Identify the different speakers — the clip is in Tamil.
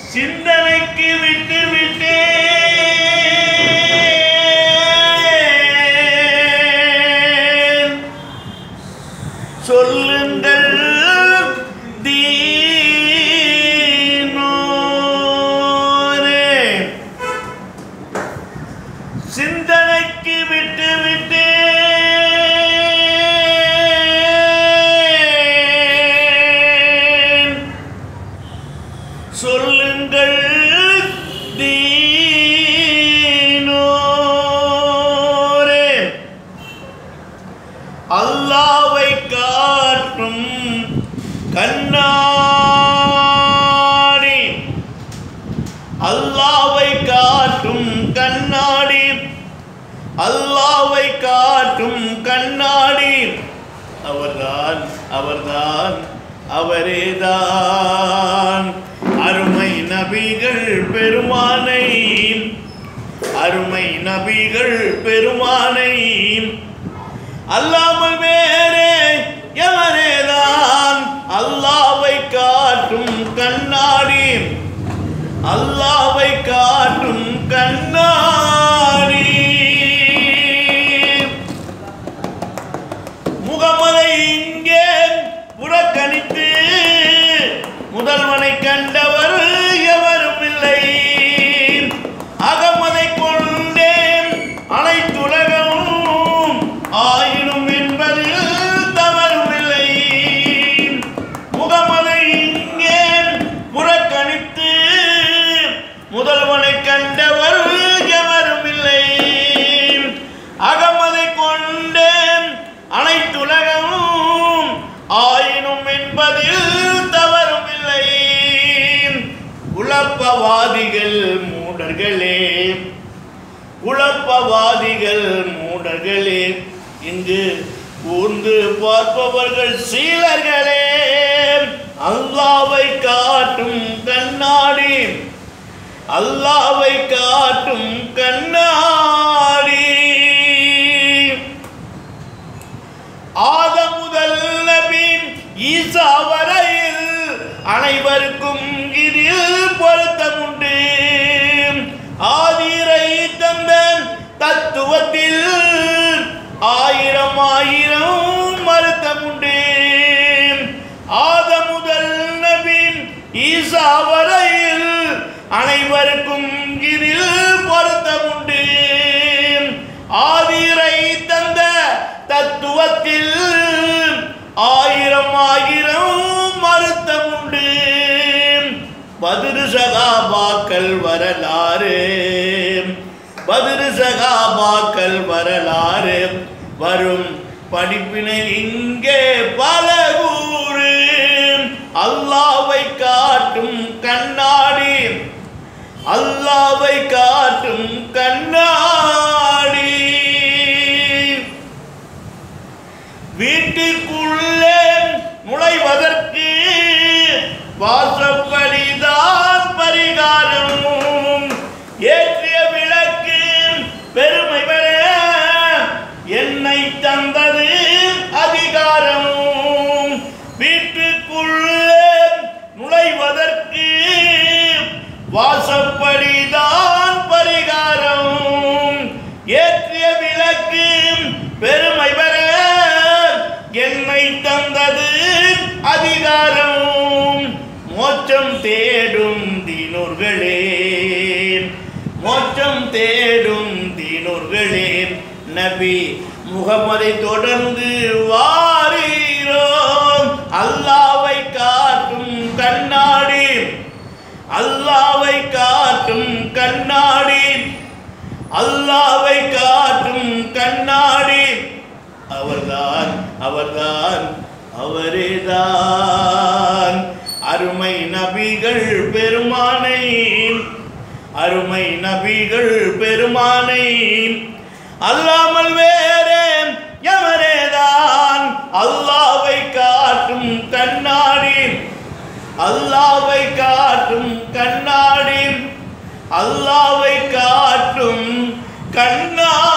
Speaker 1: சிந்தனைக்கு விட்டு விட்டேன் சொல்லுங்கள் தீனோரே சிந்தனைக்கு விட்டு விட்டேன் சொல்லுங்கள் தீனோரே அல்லாவை காட்டும் கண்ணாடி அல்லாவை காட்டும் கண்ணாடி அல்லாவை காட்டும் கண்ணாடி அவர்தான் அவர்தான் அவரேதான் அருமை நபிகள் பெருமானை அருமை நபிகள் பெருமானை அல்லாமல் வேறே எவரேதான் அல்லாவை காட்டும் கண்ணாடி அல்லாவை காட்டும் கண்ணாடி முகமதை இங்கே புறக்கணித்து முதல்வனை கண்டவர் எவரும் இல்லை அகமதை கொண்டேன் அனைத்துலகம் ஆயினும் என்பதில் தவறும் இல்லை முகமதை இங்கே புறக்கணித்து முதல்வனை கண்டவர் எவரும் இல்லை அகமதை கொண்டேன் அனைத்துலகம் ஆயினும் என்பதில் தவறும் இல்லை குழப்பவாதிகள் மூடர்களே குழப்பவாதிகள் மூடர்களே இங்கு கூர்ந்து பார்ப்பவர்கள் சீலர்களே அல்லாவை காட்டும் கண்ணாடி அல்லாவை காட்டும் கண்ணாடி ஆதம் முதல் நபி ஈசா வரையில் அனைவருக்கும் இதில் பொருத்தம் உண்டு ஆதிரை தந்த தத்துவத்தில் ஆயிரம் ஆயிரம் மருத்தம் உண்டு ஆதம் முதல் நபி ஈசா வரையில் அனைவருக்கும் இதில் பொருத்தம் உண்டு ஆதிரை தந்த தத்துவத்தில் ஆயிரம் ஆயிரம் மருத்தம் உண்டு பதிரு சகாபாக்கள் வரலாறு பதிரு சகாபாக்கள் வரலாறு வரும் படிப்பினை இங்கே பல கூறு அல்லாவை காட்டும் கண்ணாடி அல்லாவை காட்டும் கண்ணாடி வீட்டிற்குள்ளே நுழைவதற்கு வாசப்படிதான் பரிகாரம் ஏற்றிய விளக்கு பெருமை பெற என்னை தந்தது அதிகாரம் வீட்டுக்குள்ளே நுழைவதற்கு வாசப்படிதான் பரிகாரம் ஏற்றிய விளக்கு பெருமை பெற என்னை தந்தது அதிகாரம் மோட்சம் தேடும் தீனூர்களே மோட்சம் தேடும் தீனூர்களே நபி முகமதை தொடர்ந்து வாரீரோ அல்லாவை காட்டும் கண்ணாடி அல்லாவை காட்டும் கண்ணாடி அல்லாவை காட்டும் கண்ணாடி அவர்தான் அவர்தான் அவரேதான் அருமை நபிகள் பெருமானை அருமை நபிகள் பெருமானை அல்லாமல் வேறே எவரேதான் அல்லாவை காட்டும் கண்ணாடி அல்லாவை காட்டும் கண்ணாடி அல்லாவை காட்டும் கண்ணாடி